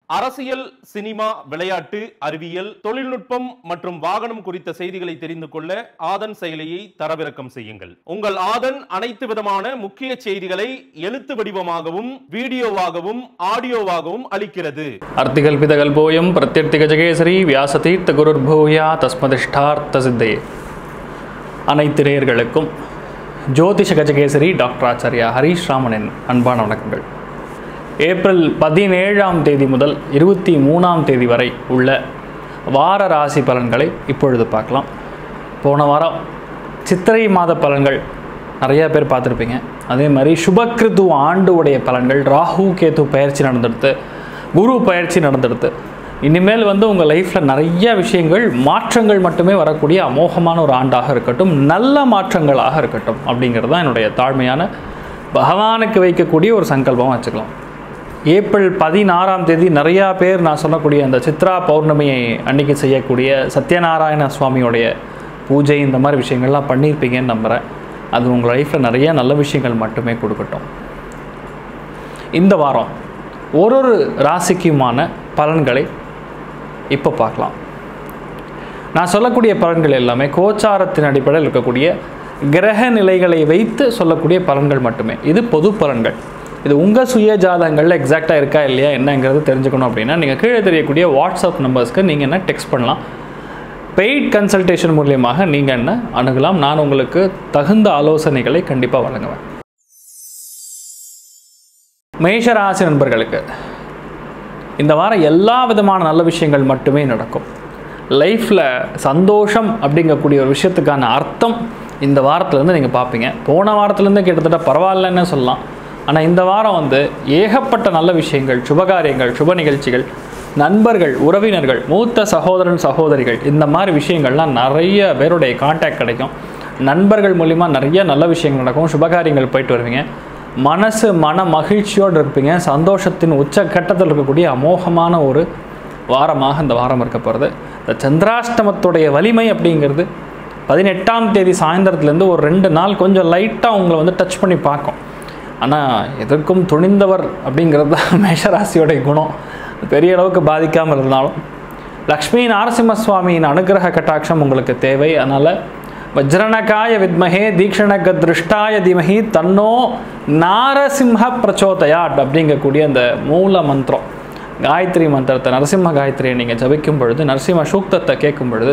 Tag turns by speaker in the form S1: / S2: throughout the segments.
S1: அரசியல் சினிமா விளையாட்டு அறிவியல் தொழில்நுட்பம் மற்றும் வாகனம் குறித்த செய்திகளை தெரிந்து கொள்ள ஆதன் செயலியை தரவிறக்கம் செய்யுங்கள் உங்கள் ஆதன் அனைத்து விதமான முக்கிய செய்திகளை எழுத்து வடிவமாகவும் வீடியோவாகவும் ஆடியோவாகவும் அளிக்கிறது
S2: अर्तिकल्पितकल्पोऽयं प्रत्यर्तिगजகேசரி வியாசதீர்த்த குருர்பூயா தஸ்மதிஷ்டார்த்த சித்தையே அனைத்து நேயர்களுக்கும் ஜோதிஷ கஜகேசரி டாக்டர் ஆச்சாரியா ஹரீஷ் ராமனின் அன்பான வணக்கங்கள் ஏப்ரல் பதினேழாம் தேதி முதல் இருபத்தி மூணாம் தேதி வரை உள்ள வார ராசி பலன்களை இப்பொழுது பார்க்கலாம் போன வாரம் சித்திரை மாத பலன்கள் நிறைய பேர் பார்த்துருப்பீங்க அதே மாதிரி சுபக்கிருது ஆண்டு உடைய பலன்கள் ராகு கேது பயிற்சி நடந்தெடுத்து குரு பயிற்சி நடந்தெடுத்து இனிமேல் வந்து உங்கள் லைஃப்பில் நிறைய விஷயங்கள் மாற்றங்கள் மட்டுமே வரக்கூடிய அமோகமான ஒரு ஆண்டாக இருக்கட்டும் நல்ல மாற்றங்களாக இருக்கட்டும் அப்படிங்கிறது தான் என்னுடைய தாழ்மையான பகவானுக்கு வைக்கக்கூடிய ஒரு சங்கல்பம் வச்சுக்கலாம் ஏப்ரல் பதினாறாம் தேதி நிறையா பேர் நான் சொல்லக்கூடிய அந்த சித்ரா பௌர்ணமியை அன்னைக்கு செய்யக்கூடிய சத்யநாராயண சுவாமியோடைய பூஜை இந்த மாதிரி விஷயங்கள்லாம் பண்ணியிருப்பீங்கன்னு நம்புகிறேன் அது உங்கள் லைஃப்பில் நிறைய நல்ல விஷயங்கள் மட்டுமே கொடுக்கட்டும் இந்த வாரம் ஒரு ஒரு ராசிக்குமான பலன்களை இப்போ பார்க்கலாம் நான் சொல்லக்கூடிய பலன்கள் எல்லாமே கோச்சாரத்தின் அடிப்படையில் இருக்கக்கூடிய கிரக நிலைகளை வைத்து சொல்லக்கூடிய பலன்கள் மட்டுமே இது பொது பலன்கள் இது உங்கள் சுய ஜாதகங்களில் எக்ஸாக்டாக இருக்கா இல்லையா என்னங்கிறது தெரிஞ்சுக்கணும் அப்படின்னா நீங்கள் கீழே தெரியக்கூடிய வாட்ஸ்அப் நம்பர்ஸ்க்கு நீங்கள் என்ன டெக்ஸ்ட் பண்ணலாம் பெய்ட் கன்சல்டேஷன் மூலியமாக நீங்கள் என்ன அணுகலாம் நான் உங்களுக்கு தகுந்த ஆலோசனைகளை கண்டிப்பாக வழங்குவேன் மேஷராசி நண்பர்களுக்கு இந்த வாரம் எல்லா விதமான நல்ல விஷயங்கள் மட்டுமே நடக்கும் லைஃப்பில் சந்தோஷம் அப்படிங்கக்கூடிய ஒரு விஷயத்துக்கான அர்த்தம் இந்த வாரத்துலேருந்து நீங்கள் பார்ப்பீங்க போன வாரத்துலேருந்து கிட்டத்தட்ட பரவாயில்லன்னு சொல்லலாம் ஆனால் இந்த வாரம் வந்து ஏகப்பட்ட நல்ல விஷயங்கள் சுபகாரியங்கள் சுப நிகழ்ச்சிகள் நண்பர்கள் உறவினர்கள் மூத்த சகோதரன் சகோதரிகள் இந்த மாதிரி விஷயங்கள்லாம் நிறைய பேருடைய காண்டாக்ட் கிடைக்கும் நண்பர்கள் மூலிமா நிறைய நல்ல விஷயங்கள் நடக்கும் சுபகாரியங்கள் போயிட்டு வருவீங்க மனசு மன மகிழ்ச்சியோடு இருப்பீங்க சந்தோஷத்தின் உச்சக்கட்டத்தில் இருக்கக்கூடிய அமோகமான ஒரு வாரமாக இந்த வாரம் இருக்க போகிறது இந்த சந்திராஷ்டமத்துடைய வலிமை அப்படிங்கிறது பதினெட்டாம் தேதி சாயந்தரத்துலேருந்து ஒரு ரெண்டு நாள் கொஞ்சம் லைட்டாக உங்களை வந்து டச் பண்ணி பார்க்கும் ஆனால் எதற்கும் துணிந்தவர் அப்படிங்கிறது தான் மேஷராசியோடைய குணம் பெரிய அளவுக்கு பாதிக்காமல் இருந்தாலும் லக்ஷ்மி நாரசிம்ம சுவாமியின் அனுகிரக கட்டாட்சம் உங்களுக்கு தேவை அதனால் வஜ்ரணகாய வித்மகே தீக்ஷணக திருஷ்டாய தீமகி தன்னோ நாரசிம்ஹ பிரச்சோதயாட் அப்படிங்கக்கூடிய அந்த மூல மந்திரம் காயத்ரி மந்திரத்தை நரசிம்ம காயத்ரியை நீங்கள் ஜபிக்கும் பொழுது நரசிம்ம சூக்தத்தை கேட்கும் பொழுது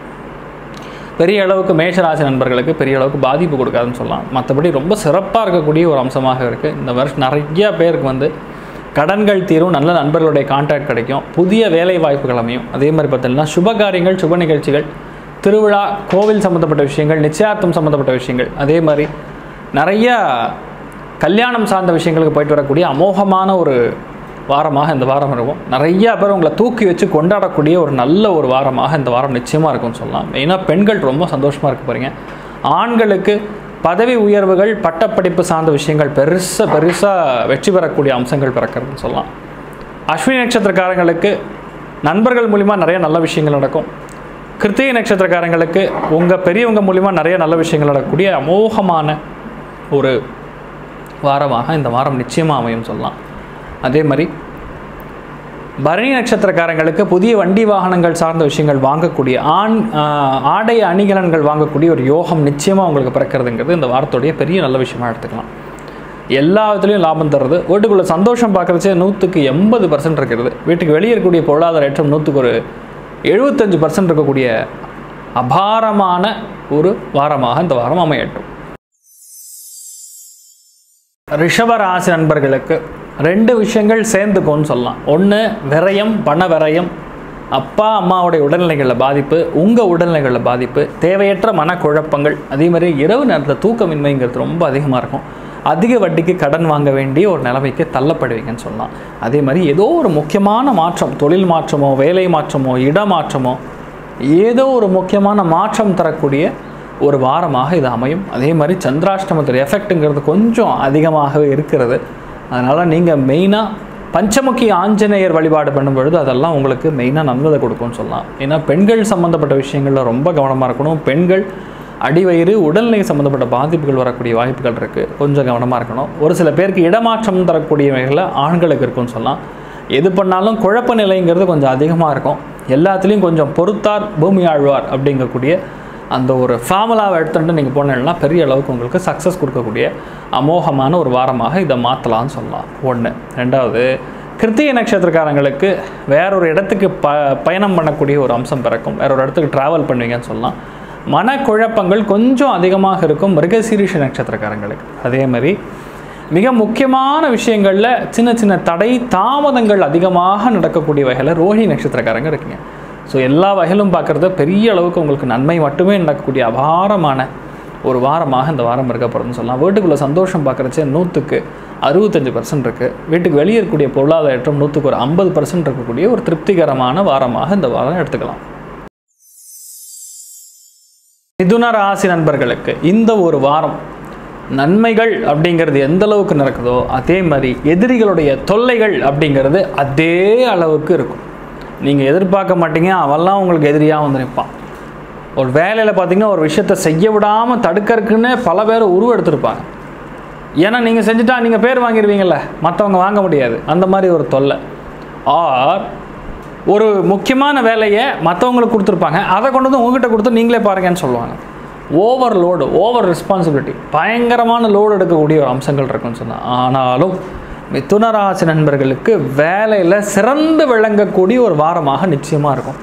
S2: பெரிய அளவுக்கு மேஷராசி நண்பர்களுக்கு பெரிய அளவுக்கு பாதிப்பு கொடுக்காதுன்னு சொல்லலாம் மற்றபடி ரொம்ப சிறப்பாக இருக்கக்கூடிய ஒரு அம்சமாக இருக்குது இந்த வருஷம் நிறைய பேருக்கு வந்து கடன்கள் தீரும் நல்ல நண்பர்களுடைய கான்டாக்ட் கிடைக்கும் புதிய வேலை வாய்ப்புகள் அமையும் அதே மாதிரி பார்த்தீங்கன்னா சுப காரியங்கள் சுப நிகழ்ச்சிகள் திருவிழா கோவில் சம்மந்தப்பட்ட விஷயங்கள் நிச்சயார்த்தம் சம்மந்தப்பட்ட விஷயங்கள் அதே மாதிரி நிறையா கல்யாணம் சார்ந்த விஷயங்களுக்கு போயிட்டு வரக்கூடிய அமோகமான ஒரு வாரமாக இந்த வாரம் இருக்கும் நிறையா பேர் உங்களை தூக்கி வச்சு கொண்டாடக்கூடிய ஒரு நல்ல ஒரு வாரமாக இந்த வாரம் நிச்சயமாக இருக்கும்னு சொல்லலாம் மெயினாக பெண்கள் ரொம்ப சந்தோஷமாக இருக்க போகிறீங்க ஆண்களுக்கு பதவி உயர்வுகள் பட்டப்படிப்பு சார்ந்த விஷயங்கள் பெருசாக பெருசாக வெற்றி பெறக்கூடிய அம்சங்கள் பிறக்கிறதுன்னு சொல்லலாம் அஸ்வினி நட்சத்திரக்காரங்களுக்கு நண்பர்கள் மூலிமா நிறைய நல்ல விஷயங்கள் நடக்கும் கிருத்திகை நட்சத்திரக்காரங்களுக்கு உங்கள் பெரியவங்க மூலிமா நிறைய நல்ல விஷயங்கள் நடக்கக்கூடிய அமோகமான ஒரு வாரமாக இந்த வாரம் நிச்சயமாக அமையும் சொல்லலாம் அதே மாதிரி பரணி நட்சத்திரக்காரங்களுக்கு புதிய வண்டி வாகனங்கள் சார்ந்த விஷயங்கள் வாங்கக்கூடிய ஆண் ஆஹ், ஆடை அணிகலன்கள் வாங்கக்கூடிய ஒரு யோகம் நிச்சயமாக உங்களுக்கு பிறக்கிறதுங்கிறது இந்த வாரத்துடைய பெரிய நல்ல விஷயமா எடுத்துக்கலாம் எல்லா விதத்துலையும் லாபம் தர்றது வீட்டுக்குள்ளே சந்தோஷம் பார்க்குறச்சே நூற்றுக்கு எண்பது பர்சன்ட் இருக்கிறது வீட்டுக்கு வெளியே இருக்கக்கூடிய பொருளாதார ஏற்றம் நூற்றுக்கு ஒரு எழுபத்தஞ்சு பர்சன்ட் இருக்கக்கூடிய அபாரமான ஒரு வாரமாக இந்த வாரம் அமையட்டும் ரிஷபராசி நண்பர்களுக்கு ரெண்டு விஷயங்கள் சேர்ந்துக்கும்னு சொல்லலாம் ஒன்று விரயம் பண விரயம் அப்பா அம்மாவுடைய உடல்நிலைகளில் பாதிப்பு உங்கள் உடல்நிலைகளில் பாதிப்பு தேவையற்ற மனக்குழப்பங்கள் அதே மாதிரி இரவு நேரத்தில் தூக்கமின்மைங்கிறது ரொம்ப அதிகமாக இருக்கும் அதிக வட்டிக்கு கடன் வாங்க வேண்டிய ஒரு நிலைமைக்கு தள்ளப்படுவீங்கன்னு சொல்லலாம் அதே மாதிரி ஏதோ ஒரு முக்கியமான மாற்றம் தொழில் மாற்றமோ வேலை மாற்றமோ இடமாற்றமோ ஏதோ ஒரு முக்கியமான மாற்றம் தரக்கூடிய ஒரு வாரமாக இது அமையும் அதே மாதிரி சந்திராஷ்டமத்துடைய எஃபெக்ட்டுங்கிறது கொஞ்சம் அதிகமாகவே இருக்கிறது அதனால் நீங்கள் மெயினாக பஞ்சமுகி ஆஞ்சநேயர் வழிபாடு பண்ணும் பொழுது அதெல்லாம் உங்களுக்கு மெயினாக நல்லதை கொடுக்கும்னு சொல்லலாம் ஏன்னா பெண்கள் சம்மந்தப்பட்ட விஷயங்களில் ரொம்ப கவனமாக இருக்கணும் பெண்கள் அடிவயிறு உடல்நிலை சம்மந்தப்பட்ட பாதிப்புகள் வரக்கூடிய வாய்ப்புகள் இருக்குது கொஞ்சம் கவனமாக இருக்கணும் ஒரு சில பேருக்கு இடமாற்றம் தரக்கூடியவைகளில் ஆண்களுக்கு இருக்குன்னு சொல்லலாம் எது பண்ணாலும் குழப்ப நிலைங்கிறது கொஞ்சம் அதிகமாக இருக்கும் எல்லாத்துலேயும் கொஞ்சம் பொறுத்தார் பூமி ஆழ்வார் அப்படிங்கக்கூடிய அந்த ஒரு ஃபார்முலாவை எடுத்துகிட்டு நீங்கள் போனீங்கன்னா பெரிய அளவுக்கு உங்களுக்கு சக்ஸஸ் கொடுக்கக்கூடிய அமோகமான ஒரு வாரமாக இதை மாற்றலாம்னு சொல்லலாம் ஒன்று ரெண்டாவது கிருத்திகை நட்சத்திரக்காரங்களுக்கு வேறொரு இடத்துக்கு ப பயணம் பண்ணக்கூடிய ஒரு அம்சம் பிறக்கும் வேற ஒரு இடத்துக்கு ட்ராவல் பண்ணுவீங்கன்னு சொல்லலாம் மனக்குழப்பங்கள் கொஞ்சம் அதிகமாக இருக்கும் மிருகசீரிஷ நட்சத்திரக்காரங்களுக்கு அதே மாதிரி மிக முக்கியமான விஷயங்களில் சின்ன சின்ன தடை தாமதங்கள் அதிகமாக நடக்கக்கூடிய வகையில் ரோஹிணி நட்சத்திரக்காரங்க இருக்கீங்க ஸோ எல்லா வகையிலும் பார்க்குறது பெரிய அளவுக்கு உங்களுக்கு நன்மை மட்டுமே நடக்கக்கூடிய அபாரமான ஒரு வாரமாக இந்த வாரம் இருக்க போகிறதுன்னு சொல்லலாம் வீட்டுக்குள்ளே சந்தோஷம் பார்க்குறச்சே நூற்றுக்கு அறுபத்தஞ்சு பர்சன்ட் இருக்குது வீட்டுக்கு வெளியே இருக்கக்கூடிய பொருளாதார ஏற்றம் நூற்றுக்கு ஒரு ஐம்பது பர்சன்ட் இருக்கக்கூடிய ஒரு திருப்திகரமான வாரமாக இந்த வாரம் எடுத்துக்கலாம் மிதுன ராசி நண்பர்களுக்கு இந்த ஒரு வாரம் நன்மைகள் அப்படிங்கிறது எந்த அளவுக்கு நடக்குதோ அதே மாதிரி எதிரிகளுடைய தொல்லைகள் அப்படிங்கிறது அதே அளவுக்கு இருக்கும் நீங்கள் எதிர்பார்க்க மாட்டீங்க அவெல்லாம் உங்களுக்கு எதிரியாக வந்து நிற்பான் ஒரு வேலையில் பார்த்தீங்கன்னா ஒரு விஷயத்தை செய்ய விடாமல் தடுக்கறதுக்குன்னு பல பேர் உருவெடுத்திருப்பாங்க ஏன்னா நீங்கள் செஞ்சுட்டா நீங்கள் பேர் வாங்கிடுவீங்கள்ல மற்றவங்க வாங்க முடியாது அந்த மாதிரி ஒரு தொல்லை ஆர் ஒரு முக்கியமான வேலையை மற்றவங்களுக்கு கொடுத்துருப்பாங்க அதை கொண்டு வந்து உங்ககிட்ட கொடுத்து நீங்களே பாருங்கன்னு சொல்லுவாங்க ஓவர் லோடு ஓவர் ரெஸ்பான்சிபிலிட்டி பயங்கரமான லோடு எடுக்கக்கூடிய ஒரு அம்சங்கள் இருக்குன்னு சொன்னால் ஆனாலும் மிதுன ராசி நண்பர்களுக்கு வேலையில் சிறந்து விளங்கக்கூடிய ஒரு வாரமாக நிச்சயமாக இருக்கும்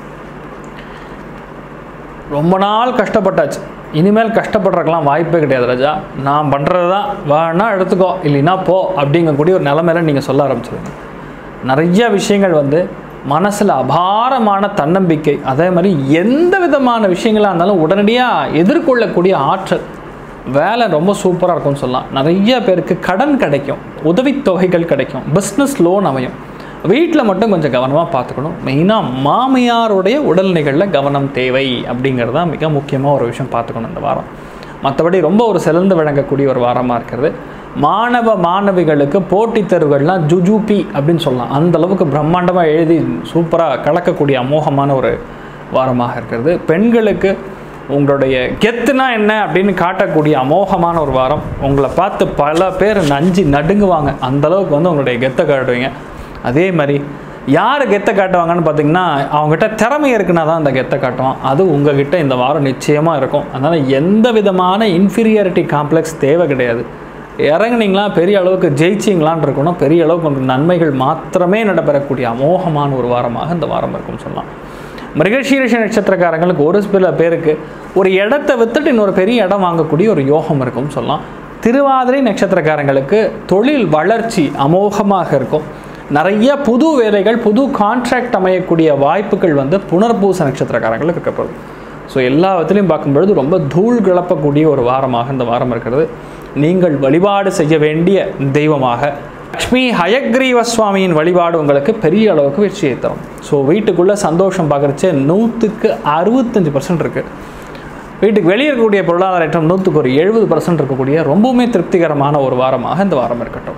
S2: ரொம்ப நாள் கஷ்டப்பட்டாச்சு இனிமேல் கஷ்டப்படுறதுக்கெல்லாம் வாய்ப்பே கிடையாது ராஜா நான் பண்ணுறது தான் வேணா எடுத்துக்கோ இல்லைன்னா போ அப்படிங்கக்கூடிய ஒரு நிலமையில நீங்கள் சொல்ல ஆரம்பிச்சிருங்க நிறைய விஷயங்கள் வந்து மனசில் அபாரமான தன்னம்பிக்கை அதே மாதிரி எந்த விதமான விஷயங்களாக இருந்தாலும் உடனடியாக எதிர்கொள்ளக்கூடிய ஆற்றல் வேலை ரொம்ப சூப்பராக இருக்கும்னு சொல்லலாம் நிறைய பேருக்கு கடன் கிடைக்கும் உதவித்தொகைகள் கிடைக்கும் பிஸ்னஸ் லோன் அமையும் வீட்டில் மட்டும் கொஞ்சம் கவனமாக பார்த்துக்கணும் மெயினாக மாமியாருடைய உடல்நிலைகளில் கவனம் தேவை அப்படிங்கிறது தான் மிக முக்கியமாக ஒரு விஷயம் பார்த்துக்கணும் இந்த வாரம் மற்றபடி ரொம்ப ஒரு சிறந்து விளங்கக்கூடிய ஒரு வாரமாக இருக்கிறது மாணவ மாணவிகளுக்கு போட்டித் தேர்வுகள்லாம் ஜுஜூபி அப்படின்னு சொல்லலாம் அந்த அளவுக்கு பிரம்மாண்டமாக எழுதி சூப்பராக கலக்கக்கூடிய அமோகமான ஒரு வாரமாக இருக்கிறது பெண்களுக்கு உங்களுடைய கெத்துனா என்ன அப்படின்னு காட்டக்கூடிய அமோகமான ஒரு வாரம் உங்களை பார்த்து பல பேர் நஞ்சு நடுங்குவாங்க அந்த அளவுக்கு வந்து உங்களுடைய கெத்தை காட்டுவீங்க அதே மாதிரி யார் கெத்தை காட்டுவாங்கன்னு பார்த்தீங்கன்னா அவங்ககிட்ட திறமை இருக்குன்னா தான் அந்த கெத்தை காட்டுவான் அது உங்ககிட்ட இந்த வாரம் நிச்சயமாக இருக்கும் அதனால் எந்த விதமான இன்ஃபீரியாரிட்டி காம்ப்ளெக்ஸ் தேவை கிடையாது இறங்குனீங்களா பெரிய அளவுக்கு ஜெயிச்சிங்களான் இருக்கணும் பெரிய அளவுக்கு உங்களுக்கு நன்மைகள் மாத்திரமே நடைபெறக்கூடிய அமோகமான ஒரு வாரமாக இந்த வாரம் இருக்கும்னு சொல்லலாம் மிருகசீரிஷ நட்சத்திரக்காரங்களுக்கு ஒரு சில பேருக்கு ஒரு இடத்த வித்துட்டு இன்னொரு பெரிய இடம் வாங்கக்கூடிய ஒரு யோகம் இருக்கும்னு சொல்லலாம் திருவாதிரை நட்சத்திரக்காரங்களுக்கு தொழில் வளர்ச்சி அமோகமாக இருக்கும் நிறைய புது வேலைகள் புது கான்ட்ராக்ட் அமையக்கூடிய வாய்ப்புகள் வந்து புனர்பூச நட்சத்திரக்காரங்களுக்கு இருக்கப்படுது ஸோ எல்லா விதத்துலையும் பார்க்கும்பொழுது ரொம்ப தூள் கிளப்பக்கூடிய ஒரு வாரமாக இந்த வாரம் இருக்கிறது நீங்கள் வழிபாடு செய்ய வேண்டிய தெய்வமாக லக்ஷ்மி ஹயக்ரீவ சுவாமியின் வழிபாடு உங்களுக்கு பெரிய அளவுக்கு வெற்றியை தரும் ஸோ வீட்டுக்குள்ளே சந்தோஷம் பார்க்குறச்சே நூற்றுக்கு அறுபத்தஞ்சு பர்சன்ட் இருக்குது வீட்டுக்கு வெளியே இருக்கக்கூடிய பொருளாதார ஏற்றம் நூற்றுக்கு ஒரு எழுபது பர்சன்ட் இருக்கக்கூடிய ரொம்பவுமே திருப்திகரமான ஒரு வாரமாக இந்த வாரம் இருக்கட்டும்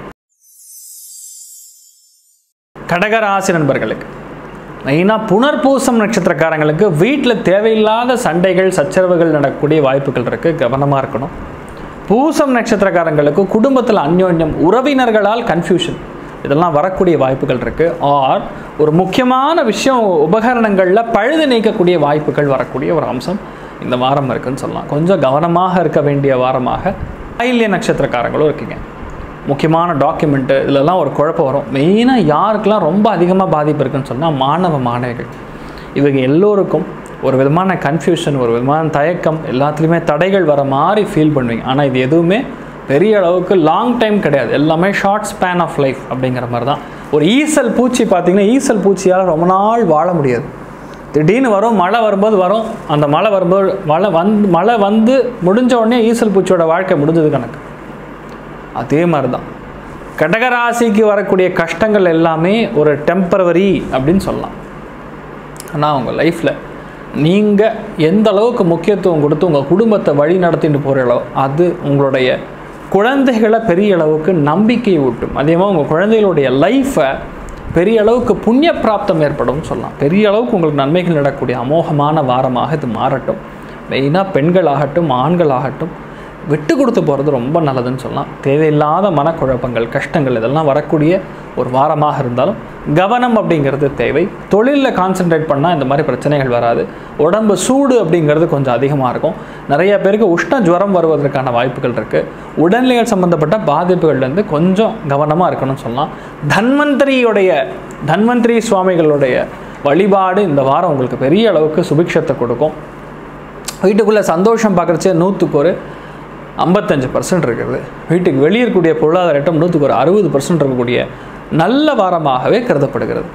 S2: கடகராசி நண்பர்களுக்கு மெயினாக புனர்பூசம் நட்சத்திரக்காரங்களுக்கு வீட்டில் தேவையில்லாத சண்டைகள் சச்சரவுகள் நடக்கக்கூடிய வாய்ப்புகள் இருக்குது கவனமாக இருக்கணும் பூசம் நட்சத்திரக்காரங்களுக்கு குடும்பத்தில் அந்யோன்யம் உறவினர்களால் கன்ஃபியூஷன் இதெல்லாம் வரக்கூடிய வாய்ப்புகள் இருக்குது ஆர் ஒரு முக்கியமான விஷயம் உபகரணங்களில் பழுது நீக்கக்கூடிய வாய்ப்புகள் வரக்கூடிய ஒரு அம்சம் இந்த வாரம் இருக்குன்னு சொல்லலாம் கொஞ்சம் கவனமாக இருக்க வேண்டிய வாரமாக ஆயில்ய நட்சத்திரக்காரங்களும் இருக்கீங்க முக்கியமான டாக்குமெண்ட்டு இதெல்லாம் ஒரு குழப்பம் வரும் மெயினாக யாருக்கெல்லாம் ரொம்ப அதிகமாக பாதிப்பு இருக்குன்னு சொன்னால் மாணவ மாணவிகள் இவங்க எல்லோருக்கும் ஒரு விதமான கன்ஃபியூஷன் ஒரு விதமான தயக்கம் எல்லாத்துலேயுமே தடைகள் வர மாதிரி ஃபீல் பண்ணுவீங்க ஆனால் இது எதுவுமே பெரிய அளவுக்கு லாங் டைம் கிடையாது எல்லாமே ஷார்ட் ஸ்பேன் ஆஃப் லைஃப் அப்படிங்கிற மாதிரி தான் ஒரு ஈசல் பூச்சி பார்த்தீங்கன்னா ஈசல் பூச்சியால் ரொம்ப நாள் வாழ முடியாது திடீர்னு வரும் மழை வரும்போது வரும் அந்த மழை வரும்போது மழை வந்து மழை வந்து முடிஞ்ச உடனே ஈசல் பூச்சியோட வாழ்க்கை முடிஞ்சது கணக்கு அதே மாதிரி தான் கடகராசிக்கு வரக்கூடிய கஷ்டங்கள் எல்லாமே ஒரு டெம்பரவரி அப்படின்னு சொல்லலாம் ஆனால் உங்கள் லைஃப்பில் நீங்கள் எந்த அளவுக்கு முக்கியத்துவம் கொடுத்து உங்கள் குடும்பத்தை வழி நடத்திட்டு போகிறீங்களோ அது உங்களுடைய குழந்தைகளை பெரிய அளவுக்கு நம்பிக்கை ஊட்டும் அதே மாதிரி உங்கள் குழந்தைகளுடைய லைஃப்பை பெரிய அளவுக்கு புண்ணிய பிராப்தம் ஏற்படும் சொல்லலாம் பெரிய அளவுக்கு உங்களுக்கு நன்மைகள் நடக்கக்கூடிய அமோகமான வாரமாக இது மாறட்டும் மெயினாக பெண்கள் ஆகட்டும் ஆண்கள் ஆகட்டும் விட்டு கொடுத்து போகிறது ரொம்ப நல்லதுன்னு சொல்லலாம் தேவையில்லாத மனக்குழப்பங்கள் கஷ்டங்கள் இதெல்லாம் வரக்கூடிய ஒரு வாரமாக இருந்தாலும் கவனம் அப்படிங்கிறது தேவை தொழிலில் கான்சென்ட்ரேட் பண்ணால் இந்த மாதிரி பிரச்சனைகள் வராது உடம்பு சூடு அப்படிங்கிறது கொஞ்சம் அதிகமாக இருக்கும் நிறைய பேருக்கு உஷ்ண ஜுவரம் வருவதற்கான வாய்ப்புகள் இருக்குது உடல்நிலைகள் சம்மந்தப்பட்ட பாதிப்புகள்லேருந்து கொஞ்சம் கவனமாக இருக்கணும்னு சொல்லலாம் தன்வந்திரியுடைய தன்வந்திரி சுவாமிகளுடைய வழிபாடு இந்த வாரம் உங்களுக்கு பெரிய அளவுக்கு சுபிக்ஷத்தை கொடுக்கும் வீட்டுக்குள்ளே சந்தோஷம் பார்க்குறச்சே நூற்றுக்கு ஒரு ஐம்பத்தஞ்சு பர்சன்ட் இருக்குது வீட்டுக்கு வெளியே இருக்கக்கூடிய பொருளாதார இட்டம் நூற்றுக்கு ஒரு அறுபது பர்சன்ட் இருக்கக்கூடிய நல்ல வாரமாகவே கருதப்படுகிறது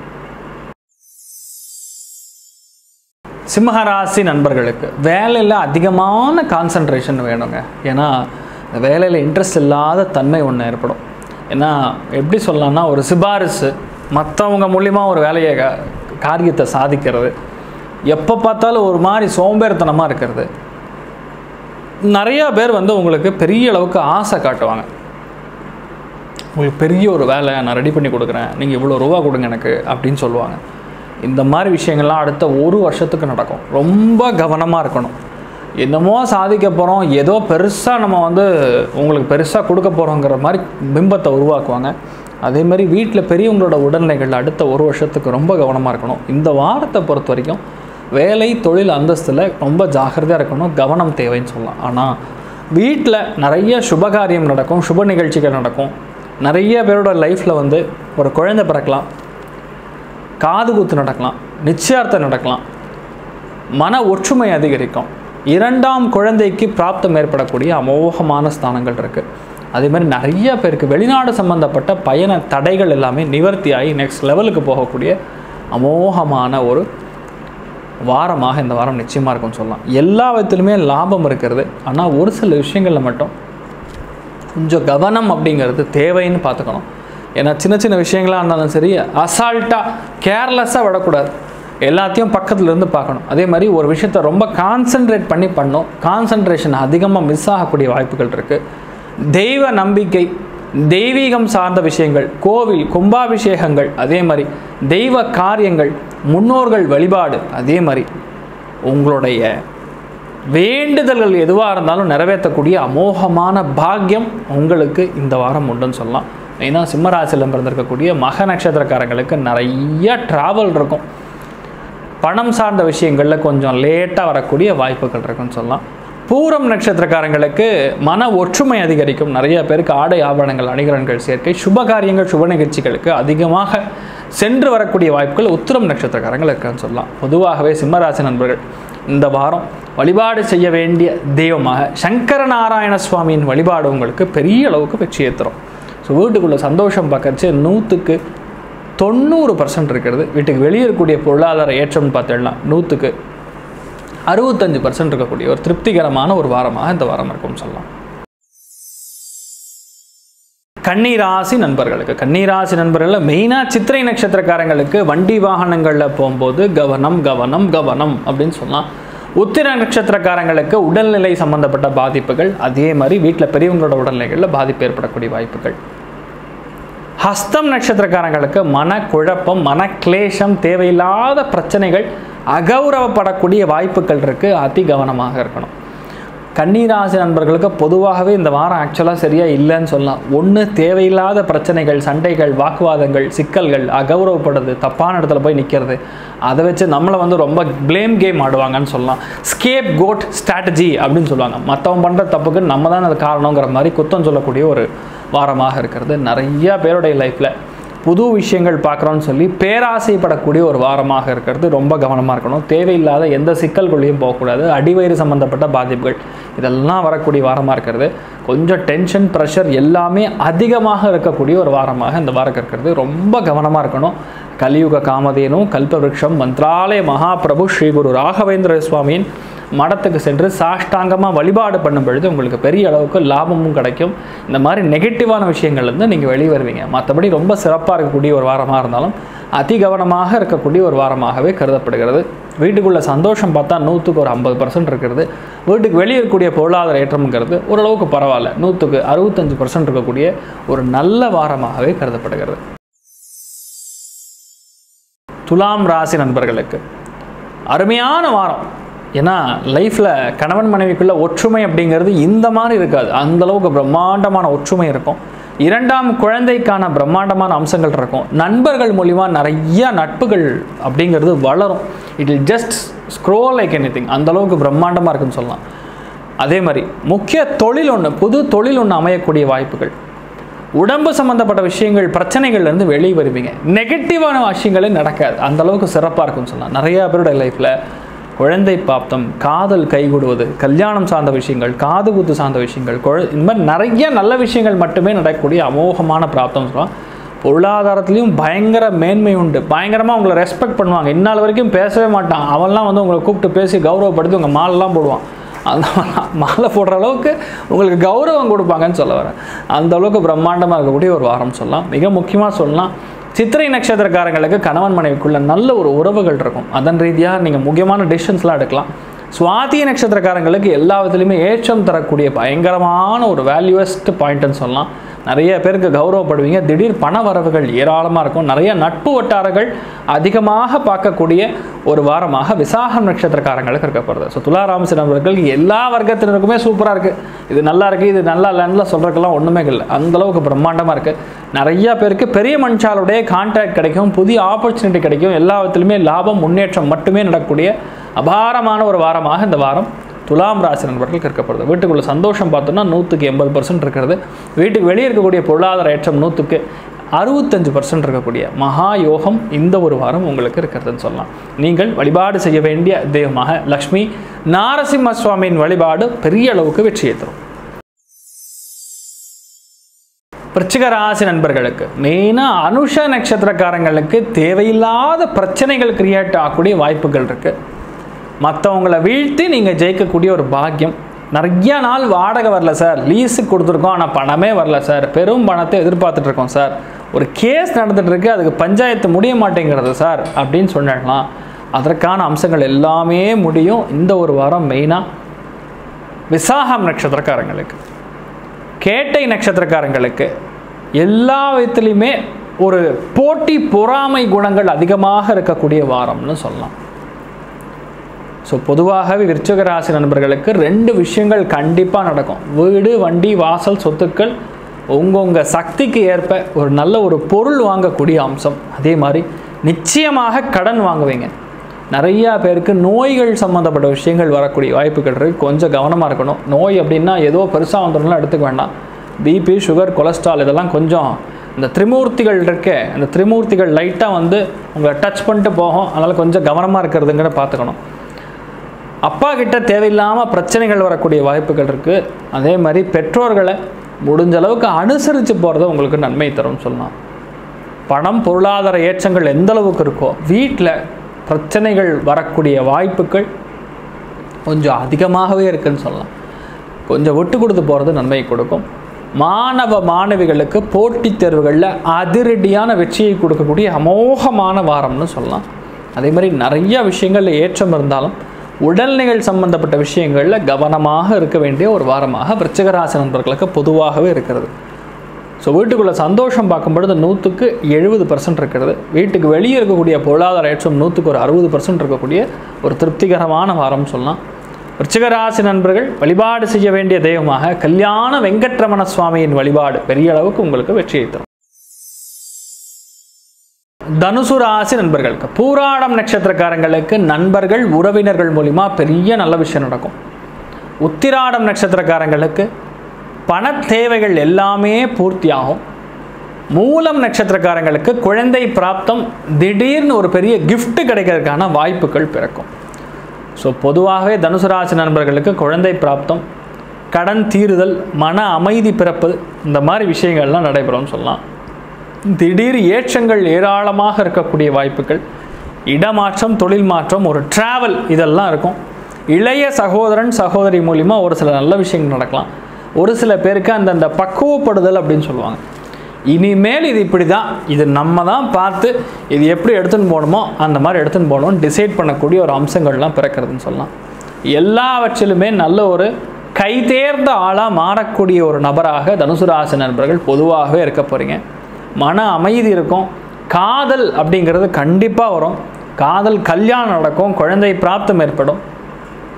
S2: சிம்மராசி நண்பர்களுக்கு வேலையில் அதிகமான கான்சன்ட்ரேஷன் வேணுங்க ஏன்னா இந்த வேலையில் இன்ட்ரெஸ்ட் இல்லாத தன்மை ஒன்று ஏற்படும் ஏன்னா எப்படி சொல்லலாம்னா ஒரு சிபாரிசு மற்றவங்க மூலிமா ஒரு வேலையை க- காரியத்தை சாதிக்கிறது எப்போ பார்த்தாலும் ஒரு மாதிரி சோம்பேறித்தனமாக இருக்கிறது நிறையா பேர் வந்து உங்களுக்கு பெரிய அளவுக்கு ஆசை காட்டுவாங்க உங்களுக்கு பெரிய ஒரு வேலை நான் ரெடி பண்ணி கொடுக்குறேன் நீங்கள் இவ்வளோ ரூபா கொடுங்க எனக்கு அப்படின்னு சொல்லுவாங்க இந்த மாதிரி விஷயங்கள்லாம் அடுத்த ஒரு வருஷத்துக்கு நடக்கும் ரொம்ப கவனமாக இருக்கணும் என்னமோ சாதிக்க போகிறோம் ஏதோ பெருசாக நம்ம வந்து உங்களுக்கு பெருசாக கொடுக்க போகிறோங்கிற மாதிரி பிம்பத்தை உருவாக்குவாங்க அதே மாதிரி வீட்டில் பெரியவங்களோட உடல்நிலைகள் அடுத்த ஒரு வருஷத்துக்கு ரொம்ப கவனமாக இருக்கணும் இந்த வாரத்தை பொறுத்த வரைக்கும் வேலை தொழில் அந்தஸ்தில் ரொம்ப ஜாக்கிரதையாக இருக்கணும் கவனம் தேவைன்னு சொல்லலாம் ஆனால் வீட்டில் நிறைய சுபகாரியம் நடக்கும் சுப நிகழ்ச்சிகள் நடக்கும் நிறைய பேரோட லைஃப்பில் வந்து ஒரு குழந்தை பிறக்கலாம் காது குத்து நடக்கலாம் நிச்சயார்த்தம் நடக்கலாம் மன ஒற்றுமை அதிகரிக்கும் இரண்டாம் குழந்தைக்கு பிராப்தம் ஏற்படக்கூடிய அமோகமான ஸ்தானங்கள் இருக்குது அதே மாதிரி நிறைய பேருக்கு வெளிநாடு சம்பந்தப்பட்ட பயண தடைகள் எல்லாமே நிவர்த்தி ஆகி நெக்ஸ்ட் லெவலுக்கு போகக்கூடிய அமோகமான ஒரு வாரமாக இந்த வாரம் நிச்சயமாக இருக்கும்னு சொல்லலாம் எல்லா விதத்துலையுமே லாபம் இருக்கிறது ஆனால் ஒரு சில விஷயங்களில் மட்டும் கொஞ்சம் கவனம் அப்படிங்கிறது தேவைன்னு பார்த்துக்கணும் ஏன்னா சின்ன சின்ன விஷயங்களாக இருந்தாலும் சரி அசால்ட்டாக கேர்லெஸ்ஸாக விடக்கூடாது எல்லாத்தையும் பக்கத்துல இருந்து பார்க்கணும் அதே மாதிரி ஒரு விஷயத்த ரொம்ப கான்சென்ட்ரேட் பண்ணி பண்ணணும் கான்சென்ட்ரேஷன் அதிகமாக மிஸ் ஆகக்கூடிய வாய்ப்புகள் இருக்குது தெய்வ நம்பிக்கை தெய்வீகம் சார்ந்த விஷயங்கள் கோவில் கும்பாபிஷேகங்கள் அதே மாதிரி தெய்வ காரியங்கள் முன்னோர்கள் வழிபாடு அதே மாதிரி உங்களுடைய வேண்டுதல்கள் எதுவாக இருந்தாலும் நிறைவேற்றக்கூடிய அமோகமான பாக்கியம் உங்களுக்கு இந்த வாரம் உண்டுன்னு சொல்லலாம் மெயினாக சிம்மராசியில் பிறந்திருக்கக்கூடிய மக நட்சத்திரக்காரங்களுக்கு நிறைய ட்ராவல் இருக்கும் பணம் சார்ந்த விஷயங்களில் கொஞ்சம் லேட்டாக வரக்கூடிய வாய்ப்புகள் இருக்குன்னு சொல்லலாம் பூரம் நட்சத்திரக்காரங்களுக்கு மன ஒற்றுமை அதிகரிக்கும் நிறைய பேருக்கு ஆடை ஆபரணங்கள் அணிகலன்கள் சேர்க்கை சுப காரியங்கள் சுப நிகழ்ச்சிகளுக்கு அதிகமாக சென்று வரக்கூடிய வாய்ப்புகள் உத்திரம் நட்சத்திரக்காரங்கள் இருக்குன்னு சொல்லலாம் பொதுவாகவே சிம்மராசி நண்பர்கள் இந்த வாரம் வழிபாடு செய்ய வேண்டிய தெய்வமாக சங்கர நாராயண சுவாமியின் வழிபாடு உங்களுக்கு பெரிய அளவுக்கு வெற்றியை தரும் ஸோ வீட்டுக்குள்ளே சந்தோஷம் பார்க்கறச்சு நூற்றுக்கு தொண்ணூறு பர்சன்ட் இருக்கிறது வீட்டுக்கு வெளியே இருக்கக்கூடிய பொருளாதார ஏற்றம்னு பார்த்தோம்னா நூற்றுக்கு அறுபத்தஞ்சு பர்சன்ட் இருக்கக்கூடிய ஒரு திருப்திகரமான ஒரு வாரமாக இந்த வாரம் இருக்கும்னு சொல்லலாம் கன்னிராசி நண்பர்களுக்கு கன்னிராசி நண்பர்களில் மெயினாக சித்திரை நட்சத்திரக்காரங்களுக்கு வண்டி வாகனங்களில் போகும்போது கவனம் கவனம் கவனம் அப்படின்னு சொல்லலாம் உத்திர நட்சத்திரக்காரங்களுக்கு உடல்நிலை சம்பந்தப்பட்ட பாதிப்புகள் அதே மாதிரி வீட்டில் பெரியவங்களோட உடல்நிலைகளில் பாதிப்பு ஏற்படக்கூடிய வாய்ப்புகள் ஹஸ்தம் நட்சத்திரக்காரங்களுக்கு மனக்குழப்பம் மனக்லேஷம் தேவையில்லாத பிரச்சனைகள் அகௌரவப்படக்கூடிய வாய்ப்புகள் இருக்குது அதி கவனமாக இருக்கணும் கன்னிராசி நண்பர்களுக்கு பொதுவாகவே இந்த வாரம் ஆக்சுவலாக சரியாக இல்லைன்னு சொல்லலாம் ஒன்று தேவையில்லாத பிரச்சனைகள் சண்டைகள் வாக்குவாதங்கள் சிக்கல்கள் அகௌரவப்படுறது தப்பான இடத்துல போய் நிற்கிறது அதை வச்சு நம்மளை வந்து ரொம்ப ப்ளேம் கேம் ஆடுவாங்கன்னு சொல்லலாம் ஸ்கேப் கோட் ஸ்ட்ராட்டஜி அப்படின்னு சொல்லுவாங்க மற்றவன் பண்ணுற தப்புக்கு நம்ம தான் அது காரணங்கிற மாதிரி குத்தம் சொல்லக்கூடிய ஒரு வாரமாக இருக்கிறது நிறைய பேருடைய லைஃப்பில் புது விஷயங்கள் பார்க்குறோன்னு சொல்லி பேராசைப்படக்கூடிய ஒரு வாரமாக இருக்கிறது ரொம்ப கவனமாக இருக்கணும் தேவையில்லாத எந்த சிக்கல்களையும் போகக்கூடாது அடிவயிறு சம்மந்தப்பட்ட பாதிப்புகள் இதெல்லாம் வரக்கூடிய வாரமாக இருக்கிறது கொஞ்சம் டென்ஷன் ப்ரெஷர் எல்லாமே அதிகமாக இருக்கக்கூடிய ஒரு வாரமாக இந்த வாரம் இருக்கிறது ரொம்ப கவனமாக இருக்கணும் கலியுக காமதேனு கல்பவருஷம் மந்த்ராலய மகாபிரபு ஸ்ரீ குரு ராகவேந்திர சுவாமியின் மடத்துக்கு சென்று சாஷ்டாங்கமாக வழிபாடு பண்ணும் பொழுது உங்களுக்கு பெரிய அளவுக்கு லாபமும் கிடைக்கும் இந்த மாதிரி நெகட்டிவான விஷயங்கள்லேருந்து நீங்கள் வெளியே வருவீங்க மற்றபடி ரொம்ப சிறப்பாக இருக்கக்கூடிய ஒரு வாரமாக இருந்தாலும் அதி கவனமாக இருக்கக்கூடிய ஒரு வாரமாகவே கருதப்படுகிறது வீட்டுக்குள்ள சந்தோஷம் பார்த்தா நூற்றுக்கு ஒரு ஐம்பது பர்சன்ட் இருக்கிறது வீட்டுக்கு வெளியே இருக்கக்கூடிய பொருளாதார ஏற்றம்ங்கிறது ஓரளவுக்கு பரவாயில்ல நூற்றுக்கு அறுபத்தஞ்சு பர்சன்ட் இருக்கக்கூடிய ஒரு நல்ல வாரமாகவே கருதப்படுகிறது துலாம் ராசி நண்பர்களுக்கு அருமையான வாரம் ஏன்னா லைஃப்பில் கணவன் மனைவிக்குள்ள ஒற்றுமை அப்படிங்கிறது இந்த மாதிரி இருக்காது அந்த அளவுக்கு பிரம்மாண்டமான ஒற்றுமை இருக்கும் இரண்டாம் குழந்தைக்கான பிரம்மாண்டமான அம்சங்கள் இருக்கும் நண்பர்கள் மூலிமா நிறைய நட்புகள் அப்படிங்கிறது வளரும் it'll just grow like anything அந்தளவுக்கு பிரம்மாண்டமாக இருக்குன்னு சொல்லலாம் அதே மாதிரி முக்கிய தொழில் ஒன்று புது தொழில் ஒன்று அமையக்கூடிய வாய்ப்புகள் உடம்பு சம்மந்தப்பட்ட விஷயங்கள் பிரச்சனைகள்லேருந்து வெளியே வருவீங்க நெகட்டிவான விஷயங்களே நடக்காது அந்த அளவுக்கு சிறப்பாக இருக்கும்னு சொல்லலாம் நிறையா பேருடைய லைஃப்பில் குழந்தை பாப்தம் காதல் கைகூடுவது கல்யாணம் சார்ந்த விஷயங்கள் காது குத்து சார்ந்த விஷயங்கள் குழ இந்த மாதிரி நிறைய நல்ல விஷயங்கள் மட்டுமே நடக்கக்கூடிய அமோகமான பிராப்தம் சொல்லலாம் பொருளாதாரத்துலேயும் பயங்கர மேன்மை உண்டு பயங்கரமாக உங்களை ரெஸ்பெக்ட் பண்ணுவாங்க இந்நாள் வரைக்கும் பேசவே மாட்டான் அவன்லாம் வந்து உங்களை கூப்பிட்டு பேசி கௌரவப்படுத்தி உங்கள் மாலெல்லாம் போடுவான் அந்த மாலை போடுற அளவுக்கு உங்களுக்கு கௌரவம் கொடுப்பாங்கன்னு சொல்ல வரேன் அந்த அளவுக்கு பிரம்மாண்டமாக இருக்கக்கூடிய ஒரு வாரம் சொல்லலாம் மிக முக்கியமாக சொல்லலாம் சித்திரை நட்சத்திரக்காரங்களுக்கு கணவன் மனைவிக்குள்ள நல்ல ஒரு உறவுகள் இருக்கும் அதன் ரீதியாக நீங்கள் முக்கியமான டிசிஷன்ஸ்லாம் எடுக்கலாம் சுவாதி நட்சத்திரக்காரங்களுக்கு எல்லா விதத்துலையுமே ஏற்றம் தரக்கூடிய பயங்கரமான ஒரு வேல்யூவஸ்ட் பாயிண்ட்னு சொல்லலாம் நிறைய பேருக்கு கௌரவப்படுவீங்க திடீர் பண வரவுகள் ஏராளமாக இருக்கும் நிறைய நட்பு வட்டாரங்கள் அதிகமாக பார்க்கக்கூடிய ஒரு வாரமாக விசாகம் நட்சத்திரக்காரங்களுக்கு இருக்கப்படுது ஸோ துளாராமசி நண்பர்கள் எல்லா வர்க்கத்தினருக்குமே சூப்பராக இருக்குது இது நல்லா இருக்குது இது நல்லா இல்லைன்னு சொல்கிறதுக்கெல்லாம் ஒன்றுமே இல்லை அந்தளவுக்கு பிரம்மாண்டமாக இருக்குது நிறைய பேருக்கு பெரிய மனுஷாலுடைய கான்டாக்ட் கிடைக்கும் புதிய ஆப்பர்ச்சுனிட்டி கிடைக்கும் எல்லா விதத்துலையுமே லாபம் முன்னேற்றம் மட்டுமே நடக்கக்கூடிய அபாரமான ஒரு வாரமாக இந்த வாரம் துலாம் ராசி நண்பர்களுக்கு இருக்கப்படுது வீட்டுக்குள்ள சந்தோஷம் பார்த்தோம்னா நூற்றுக்கு எண்பது பர்சன்ட் இருக்கிறது வீட்டுக்கு வெளியே இருக்கக்கூடிய பொருளாதார ஏற்றம் நூற்றுக்கு அறுபத்தஞ்சு பர்சன்ட் இருக்கக்கூடிய மகா யோகம் இந்த ஒரு வாரம் உங்களுக்கு இருக்கிறதுன்னு சொல்லலாம் நீங்கள் வழிபாடு செய்ய வேண்டிய தெய்வமாக லக்ஷ்மி நாரசிம்ம சுவாமியின் வழிபாடு பெரிய அளவுக்கு வெற்றியை தரும் விருச்சிக ராசி நண்பர்களுக்கு மெயினாக அனுஷ நட்சத்திரக்காரங்களுக்கு தேவையில்லாத பிரச்சனைகள் கிரியேட் ஆகக்கூடிய வாய்ப்புகள் இருக்குது மற்றவங்களை வீழ்த்தி நீங்கள் ஜெயிக்கக்கூடிய ஒரு பாக்கியம் நிறைய நாள் வாடகை வரல சார் லீஸுக்கு கொடுத்துருக்கோம் ஆனால் பணமே வரல சார் பெரும் பணத்தை எதிர்பார்த்துட்டு இருக்கோம் சார் ஒரு கேஸ் நடந்துட்டு இருக்கு அதுக்கு பஞ்சாயத்து முடிய மாட்டேங்கிறது சார் அப்படின்னு சொன்னலாம் அதற்கான அம்சங்கள் எல்லாமே முடியும் இந்த ஒரு வாரம் மெயினாக விசாகம் நட்சத்திரக்காரங்களுக்கு கேட்டை நட்சத்திரக்காரங்களுக்கு எல்லா விதத்துலையுமே ஒரு போட்டி பொறாமை குணங்கள் அதிகமாக இருக்கக்கூடிய வாரம்னு சொல்லலாம் ஸோ பொதுவாகவே விருச்சிக ராசி நண்பர்களுக்கு ரெண்டு விஷயங்கள் கண்டிப்பாக நடக்கும் வீடு வண்டி வாசல் சொத்துக்கள் உங்கவுங்க சக்திக்கு ஏற்ப ஒரு நல்ல ஒரு பொருள் வாங்கக்கூடிய அம்சம் அதே மாதிரி நிச்சயமாக கடன் வாங்குவீங்க நிறையா பேருக்கு நோய்கள் சம்மந்தப்பட்ட விஷயங்கள் வரக்கூடிய வாய்ப்புகள் இருக்குது கொஞ்சம் கவனமாக இருக்கணும் நோய் அப்படின்னா ஏதோ பெருசாக வந்துடலாம் எடுத்துக்க வேண்டாம் பிபி சுகர் கொலஸ்ட்ரால் இதெல்லாம் கொஞ்சம் இந்த திரிமூர்த்திகள் இருக்கே அந்த திரிமூர்த்திகள் லைட்டாக வந்து உங்களை டச் பண்ணிட்டு போகும் அதனால் கொஞ்சம் கவனமாக இருக்கிறதுங்கிற பார்த்துக்கணும் அப்பா கிட்ட தேவையில்லாமல் பிரச்சனைகள் வரக்கூடிய வாய்ப்புகள் இருக்குது அதே மாதிரி பெற்றோர்களை முடிஞ்ச அளவுக்கு அனுசரித்து போகிறது உங்களுக்கு நன்மை தரும்னு சொல்லலாம் பணம் பொருளாதார ஏற்றங்கள் எந்த அளவுக்கு இருக்கோ வீட்டில் பிரச்சனைகள் வரக்கூடிய வாய்ப்புகள் கொஞ்சம் அதிகமாகவே இருக்குன்னு சொல்லலாம் கொஞ்சம் விட்டு கொடுத்து போகிறது நன்மை கொடுக்கும் மாணவ மாணவிகளுக்கு போட்டித் தேர்வுகளில் அதிரடியான வெற்றியை கொடுக்கக்கூடிய அமோகமான வாரம்னு சொல்லலாம் அதே மாதிரி நிறைய விஷயங்களில் ஏற்றம் இருந்தாலும் உடல்நிகள் சம்பந்தப்பட்ட விஷயங்களில் கவனமாக இருக்க வேண்டிய ஒரு வாரமாக விருச்சிகராசி நண்பர்களுக்கு பொதுவாகவே இருக்கிறது ஸோ வீட்டுக்குள்ளே சந்தோஷம் பார்க்கும் பொழுது நூற்றுக்கு எழுபது பர்சன்ட் இருக்கிறது வீட்டுக்கு வெளியே இருக்கக்கூடிய பொருளாதார ஏற்றம் நூற்றுக்கு ஒரு அறுபது பர்சன்ட் இருக்கக்கூடிய ஒரு திருப்திகரமான வாரம் சொல்லலாம் விருச்சிகராசி நண்பர்கள் வழிபாடு செய்ய வேண்டிய தெய்வமாக கல்யாண வெங்கட்ரமண சுவாமியின் வழிபாடு பெரிய அளவுக்கு உங்களுக்கு வெற்றியை தரும் தனுசு ராசி நண்பர்களுக்கு பூராடம் நட்சத்திரக்காரங்களுக்கு நண்பர்கள் உறவினர்கள் மூலிமா பெரிய நல்ல விஷயம் நடக்கும் உத்திராடம் நட்சத்திரக்காரங்களுக்கு பண தேவைகள் எல்லாமே பூர்த்தியாகும் மூலம் நட்சத்திரக்காரங்களுக்கு குழந்தை பிராப்தம் திடீர்னு ஒரு பெரிய gift கிடைக்கிறதுக்கான வாய்ப்புகள் பிறக்கும் ஸோ பொதுவாகவே தனுசு ராசி நண்பர்களுக்கு குழந்தை பிராப்தம் கடன் தீருதல் மன அமைதி பிறப்பது இந்த மாதிரி விஷயங்கள்லாம் நடைபெறும்னு சொல்லலாம் திடீர் ஏற்றங்கள் ஏராளமாக இருக்கக்கூடிய வாய்ப்புகள் இடமாற்றம் தொழில் மாற்றம் ஒரு டிராவல் இதெல்லாம் இருக்கும் இளைய சகோதரன் சகோதரி மூலிமா ஒரு சில நல்ல விஷயங்கள் நடக்கலாம் ஒரு சில பேருக்கு அந்தந்த பக்குவப்படுதல் அப்படின்னு சொல்லுவாங்க இனிமேல் இது இப்படி தான் இது நம்ம தான் பார்த்து இது எப்படி எடுத்துன்னு போகணுமோ அந்த மாதிரி எடுத்துன்னு போகணும்னு டிசைட் பண்ணக்கூடிய ஒரு அம்சங்கள்லாம் பிறக்கிறதுன்னு சொல்லலாம் எல்லாவற்றிலுமே நல்ல ஒரு கைதேர்ந்த ஆளாக மாறக்கூடிய ஒரு நபராக தனுசு ராசி நண்பர்கள் பொதுவாகவே இருக்க போகிறீங்க மன அமைதி இருக்கும் காதல் அப்படிங்கிறது கண்டிப்பாக வரும் காதல் கல்யாணம் நடக்கும் குழந்தை பிராப்தம் ஏற்படும்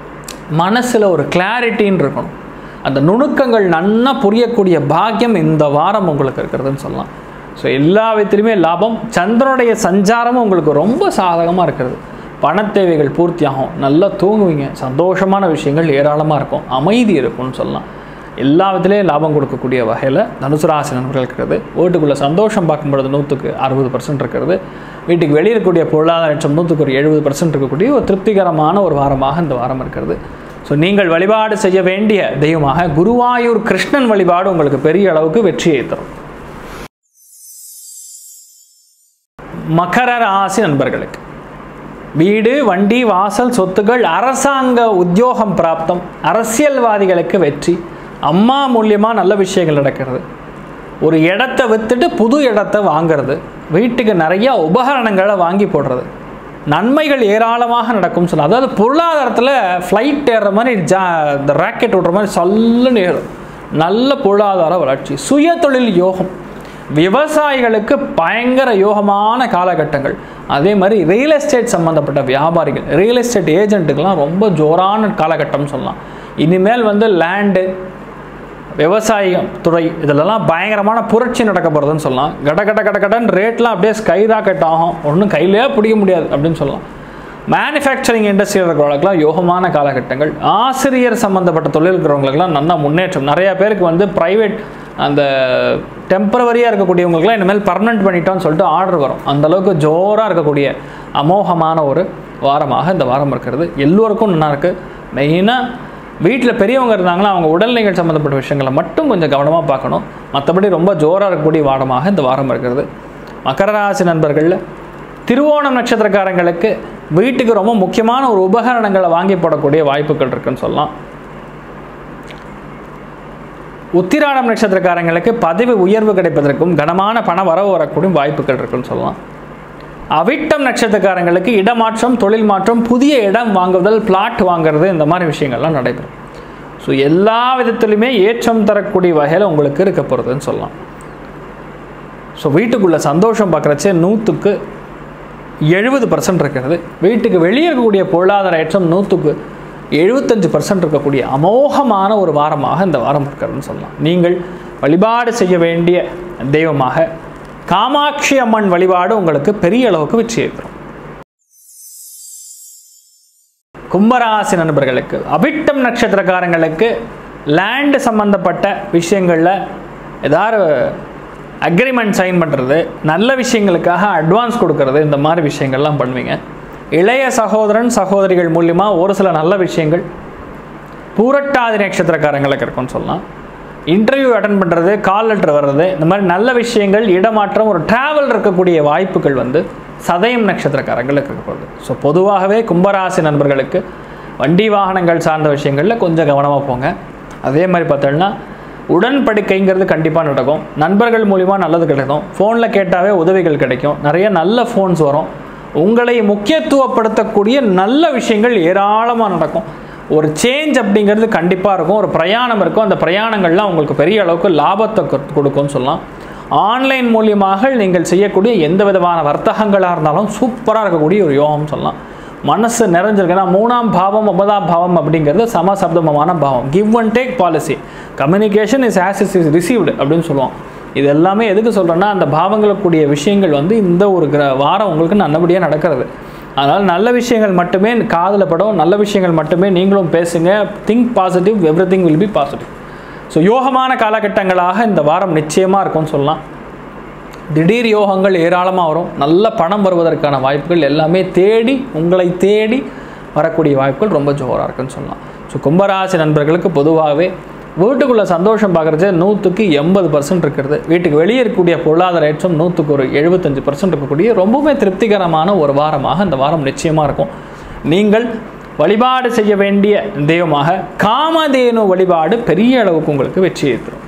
S2: மனசில் ஒரு கிளாரிட்டின்னு இருக்கணும் அந்த நுணுக்கங்கள் நன்னா புரியக்கூடிய பாக்கியம் இந்த வாரம் உங்களுக்கு இருக்கிறதுன்னு சொல்லலாம் ஸோ எல்லா விதத்திலுமே லாபம் சந்திரனுடைய சஞ்சாரமும் உங்களுக்கு ரொம்ப சாதகமாக இருக்கிறது பணத் தேவைகள் பூர்த்தியாகும் நல்லா தூங்குவீங்க சந்தோஷமான விஷயங்கள் ஏராளமாக இருக்கும் அமைதி இருக்கும்னு சொல்லலாம் எல்லா விதத்துலேயும் லாபம் கொடுக்கக்கூடிய வகையில் தனுசு ராசி நண்பர்கள் இருக்கிறது வீட்டுக்குள்ளே சந்தோஷம் பார்க்கும்பொழுது நூற்றுக்கு அறுபது பர்சன்ட் இருக்கிறது வீட்டுக்கு வெளியே இருக்கக்கூடிய பொருளாதார லட்சம் நூற்றுக்கு ஒரு எழுபது பர்சன்ட் இருக்கக்கூடிய ஒரு திருப்திகரமான ஒரு வாரமாக இந்த வாரம் இருக்கிறது ஸோ நீங்கள் வழிபாடு செய்ய வேண்டிய தெய்வமாக குருவாயூர் கிருஷ்ணன் வழிபாடு உங்களுக்கு பெரிய அளவுக்கு வெற்றியை தரும் மகர ராசி நண்பர்களுக்கு வீடு வண்டி வாசல் சொத்துக்கள் அரசாங்க உத்தியோகம் பிராப்தம் அரசியல்வாதிகளுக்கு வெற்றி அம்மா மூலியமாக நல்ல விஷயங்கள் நடக்கிறது ஒரு இடத்த விற்றுட்டு புது இடத்த வாங்கிறது வீட்டுக்கு நிறைய உபகரணங்களை வாங்கி போடுறது நன்மைகள் ஏராளமாக நடக்கும் சொல்ல அதாவது பொருளாதாரத்தில் ஃப்ளைட் ஏறுற மாதிரி ஜா இந்த ராக்கெட் விடுற மாதிரி சல்லுன்னு ஏறும் நல்ல பொருளாதார வளர்ச்சி சுய தொழில் யோகம் விவசாயிகளுக்கு பயங்கர யோகமான காலகட்டங்கள் அதே மாதிரி ரியல் எஸ்டேட் சம்மந்தப்பட்ட வியாபாரிகள் ரியல் எஸ்டேட் ஏஜென்ட்டுக்கெல்லாம் ரொம்ப ஜோரான காலகட்டம் சொல்லலாம் இனிமேல் வந்து லேண்டு விவசாயம் துறை இதிலெல்லாம் பயங்கரமான புரட்சி நடக்க போகிறதுன்னு சொல்லலாம் கட கட கட கடன் ரேட்லாம் அப்படியே ஸ்கை ராக்கெட் ஆகும் ஒன்றும் கையிலே பிடிக்க முடியாது அப்படின்னு சொல்லலாம் மேனுஃபேக்சரிங் இண்டஸ்ட்ரியில் இருக்கிறவங்களுக்குலாம் யோகமான காலகட்டங்கள் ஆசிரியர் சம்மந்தப்பட்ட தொழில் இருக்கிறவங்களுக்குலாம் நல்ல முன்னேற்றம் நிறையா பேருக்கு வந்து ப்ரைவேட் அந்த டெம்பரவரியாக இருக்கக்கூடியவங்களுக்குலாம் இனிமேல் பர்மனெண்ட் பண்ணிட்டோம்னு சொல்லிட்டு ஆர்டர் வரும் அந்த அளவுக்கு ஜோராக இருக்கக்கூடிய அமோகமான ஒரு வாரமாக இந்த வாரம் இருக்கிறது எல்லோருக்கும் நல்லா இருக்குது மெயினாக வீட்டில் பெரியவங்க இருந்தாங்கன்னா அவங்க உடல்நிலைகள் சம்மந்தப்பட்ட விஷயங்களை மட்டும் கொஞ்சம் கவனமாக பார்க்கணும் மற்றபடி ரொம்ப ஜோராக இருக்கக்கூடிய வாரமாக இந்த வாரம் இருக்கிறது மகர ராசி நண்பர்களில் திருவோணம் நட்சத்திரக்காரங்களுக்கு வீட்டுக்கு ரொம்ப முக்கியமான ஒரு உபகரணங்களை வாங்கி போடக்கூடிய வாய்ப்புகள் இருக்குன்னு சொல்லலாம் உத்திராடம் நட்சத்திரக்காரங்களுக்கு பதவி உயர்வு கிடைப்பதற்கும் கனமான பண வரவு வரக்கூடிய வாய்ப்புகள் இருக்குன்னு சொல்லலாம் அவிட்டம் நட்சத்திரக்காரங்களுக்கு இடமாற்றம் தொழில் மாற்றம் புதிய இடம் வாங்குதல் பிளாட் வாங்குறது இந்த மாதிரி விஷயங்கள்லாம் நடைபெறும் ஸோ எல்லா விதத்துலையுமே ஏற்றம் தரக்கூடிய வகையில் உங்களுக்கு இருக்க போகிறதுன்னு சொல்லலாம் ஸோ வீட்டுக்குள்ளே சந்தோஷம் பார்க்குறச்சே நூற்றுக்கு எழுபது பர்சன்ட் இருக்கிறது வீட்டுக்கு வெளியே இருக்கக்கூடிய பொருளாதார ஏற்றம் நூற்றுக்கு எழுபத்தஞ்சு பர்சன்ட் இருக்கக்கூடிய அமோகமான ஒரு வாரமாக இந்த வாரம் இருக்கிறதுன்னு சொல்லலாம் நீங்கள் வழிபாடு செய்ய வேண்டிய தெய்வமாக காமாட்சி அம்மன் வழிபாடு உங்களுக்கு பெரிய அளவுக்கு வெற்றியை தரும் கும்பராசி நண்பர்களுக்கு அபிட்டம் நட்சத்திரக்காரங்களுக்கு லேண்டு சம்பந்தப்பட்ட விஷயங்களில் ஏதாவது அக்ரிமெண்ட் சைன் பண்ணுறது நல்ல விஷயங்களுக்காக அட்வான்ஸ் கொடுக்கறது இந்த மாதிரி விஷயங்கள்லாம் பண்ணுவீங்க இளைய சகோதரன் சகோதரிகள் மூலியமாக ஒரு சில நல்ல விஷயங்கள் பூரட்டாதி நட்சத்திரக்காரங்களுக்கு இருக்கும்னு சொல்லலாம் இன்டர்வியூ அட்டன் பண்ணுறது கால் லெட்டர் வர்றது இந்த மாதிரி நல்ல விஷயங்கள் இடமாற்றம் ஒரு ட்ராவல் இருக்கக்கூடிய வாய்ப்புகள் வந்து சதயம் நட்சத்திரக்காரங்களுக்கு இருக்க போகுது ஸோ பொதுவாகவே கும்பராசி நண்பர்களுக்கு வண்டி வாகனங்கள் சார்ந்த விஷயங்களில் கொஞ்சம் கவனமாக போங்க அதே மாதிரி பார்த்தோம்னா உடன்படிக்கைங்கிறது கண்டிப்பாக நடக்கும் நண்பர்கள் மூலிமா நல்லது கிடைக்கும் ஃபோனில் கேட்டாவே உதவிகள் கிடைக்கும் நிறைய நல்ல ஃபோன்ஸ் வரும் உங்களை முக்கியத்துவப்படுத்தக்கூடிய நல்ல விஷயங்கள் ஏராளமாக நடக்கும் ஒரு சேஞ்ச் அப்படிங்கிறது கண்டிப்பாக இருக்கும் ஒரு பிரயாணம் இருக்கும் அந்த பிரயாணங்கள்லாம் உங்களுக்கு பெரிய அளவுக்கு லாபத்தை கொ- கொடுக்கும்னு சொல்லலாம் ஆன்லைன் மூலியமாக நீங்கள் செய்யக்கூடிய எந்த விதமான வர்த்தகங்களாக இருந்தாலும் சூப்பராக இருக்கக்கூடிய ஒரு யோகம் சொல்லலாம் மனசு நிறைஞ்சிருக்குன்னா மூணாம் பாவம் ஒன்பதாம் பாவம் அப்படிங்கிறது சமசப்தமமான பாவம் give and take policy communication is as is is received அப்படின்னு சொல்லுவோம் இது எல்லாமே எதுக்கு சொல்கிறேன்னா அந்த பாவங்களுக்குரிய விஷயங்கள் வந்து இந்த ஒரு கிர வாரம் உங்களுக்கு நல்லபடியாக நடக்கிறது அதனால் நல்ல விஷயங்கள் மட்டுமே காதில் படும் நல்ல விஷயங்கள் மட்டுமே நீங்களும் பேசுங்க think positive everything will be positive so யோகமான காலகட்டங்களாக இந்த வாரம் நிச்சயமாக இருக்கும்னு சொல்லலாம் திடீர் யோகங்கள் ஏராளமாக வரும் நல்ல பணம் வருவதற்கான வாய்ப்புகள் எல்லாமே தேடி உங்களை தேடி வரக்கூடிய வாய்ப்புகள் ரொம்ப ஜோராக இருக்குன்னு சொல்லலாம் ஸோ கும்பராசி நண்பர்களுக்கு பொதுவாகவே வீட்டுக்குள்ளே சந்தோஷம் பார்க்குறது நூற்றுக்கு எண்பது பர்சன்ட் இருக்கிறது வீட்டுக்கு வெளியே இருக்கக்கூடிய பொருளாதார ஏற்றம் நூற்றுக்கு ஒரு எழுபத்தஞ்சு பர்சன்ட் இருக்கக்கூடிய ரொம்பவுமே திருப்திகரமான ஒரு வாரமாக இந்த வாரம் நிச்சயமாக இருக்கும் நீங்கள் வழிபாடு செய்ய வேண்டிய தெய்வமாக காமதேனு வழிபாடு பெரிய அளவுக்கு உங்களுக்கு வெற்றியை தரும்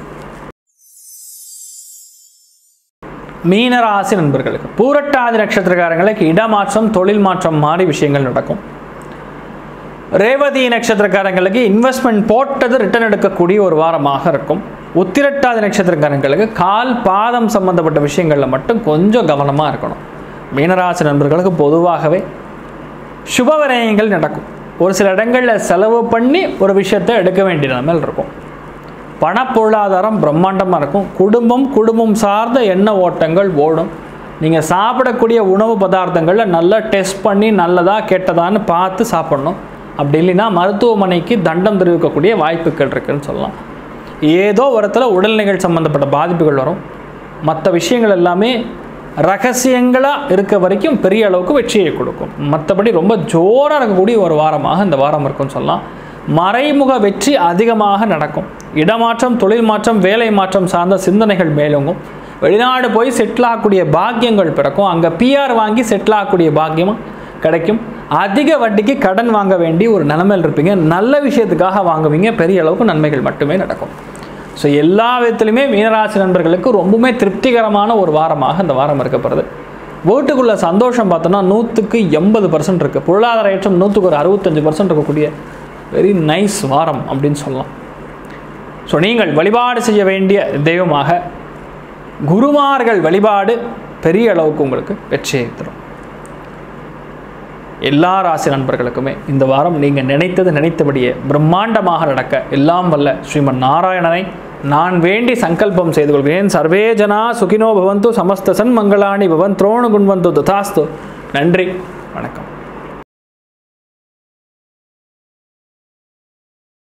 S2: மீனராசி நண்பர்களுக்கு பூரட்டாதி நட்சத்திரக்காரங்களுக்கு இடமாற்றம் தொழில் மாற்றம் மாறி விஷயங்கள் நடக்கும் ரேவதி நட்சத்திரக்காரங்களுக்கு இன்வெஸ்ட்மெண்ட் போட்டது ரிட்டர்ன் எடுக்கக்கூடிய ஒரு வாரமாக இருக்கும் உத்திரட்டாதி நட்சத்திரக்காரங்களுக்கு கால் பாதம் சம்பந்தப்பட்ட விஷயங்களில் மட்டும் கொஞ்சம் கவனமாக இருக்கணும் மீனராசி நண்பர்களுக்கு பொதுவாகவே சுப விரயங்கள் நடக்கும் ஒரு சில இடங்களில் செலவு பண்ணி ஒரு விஷயத்தை எடுக்க வேண்டிய நிலைமையில் இருக்கும் பண பொருளாதாரம் பிரம்மாண்டமாக இருக்கும் குடும்பம் குடும்பம் சார்ந்த எண்ண ஓட்டங்கள் ஓடும் நீங்கள் சாப்பிடக்கூடிய உணவு பதார்த்தங்களில் நல்லா டெஸ்ட் பண்ணி நல்லதா கெட்டதான்னு பார்த்து சாப்பிடணும் அப்படி இல்லைன்னா மருத்துவமனைக்கு தண்டம் தெரிவிக்கக்கூடிய வாய்ப்புகள் இருக்குன்னு சொல்லலாம் ஏதோ ஒருத்தில் உடல்நிலைகள் சம்மந்தப்பட்ட பாதிப்புகள் வரும் மற்ற விஷயங்கள் எல்லாமே ரகசியங்களாக இருக்க வரைக்கும் பெரிய அளவுக்கு வெற்றியை கொடுக்கும் மற்றபடி ரொம்ப ஜோராக இருக்கக்கூடிய ஒரு வாரமாக இந்த வாரம் இருக்கும்னு சொல்லலாம் மறைமுக வெற்றி அதிகமாக நடக்கும் இடமாற்றம் தொழில் மாற்றம் வேலை மாற்றம் சார்ந்த சிந்தனைகள் மேலோங்கும் வெளிநாடு போய் செட்டில் ஆகக்கூடிய பாக்கியங்கள் பிறக்கும் அங்கே பிஆர் வாங்கி செட்டில் ஆகக்கூடிய பாக்கியமும் கிடைக்கும் அதிக வட்டிக்கு கடன் வாங்க வேண்டிய ஒரு நிலைமையில் இருப்பீங்க நல்ல விஷயத்துக்காக வாங்குவீங்க பெரிய அளவுக்கு நன்மைகள் மட்டுமே நடக்கும் ஸோ எல்லா விதத்துலையுமே மீனராசி நண்பர்களுக்கு ரொம்பவுமே திருப்திகரமான ஒரு வாரமாக இந்த வாரம் இருக்கப்படுது வீட்டுக்குள்ள சந்தோஷம் பார்த்தோன்னா நூற்றுக்கு எண்பது பர்சன்ட் இருக்குது பொருளாதார ஏற்றம் நூற்றுக்கு ஒரு அறுபத்தஞ்சு பர்சன்ட் இருக்கக்கூடிய வெரி நைஸ் வாரம் அப்படின்னு சொல்லலாம் ஸோ நீங்கள் வழிபாடு செய்ய வேண்டிய தெய்வமாக குருமார்கள் வழிபாடு பெரிய அளவுக்கு உங்களுக்கு வெற்றியை தரும் எல்லா ராசி நண்பர்களுக்குமே இந்த வாரம் நீங்கள் நினைத்தது நினைத்தபடியே பிரம்மாண்டமாக நடக்க எல்லாம் வல்ல ஸ்ரீமன் நாராயணனை நான் வேண்டி சங்கல்பம் செய்து கொள்கிறேன் சர்வே ஜனா சுகினோ பவந்து சமஸ்த சன்மங்களாணி பவன் துரோணு குண்வந்து ததாஸ்து நன்றி வணக்கம்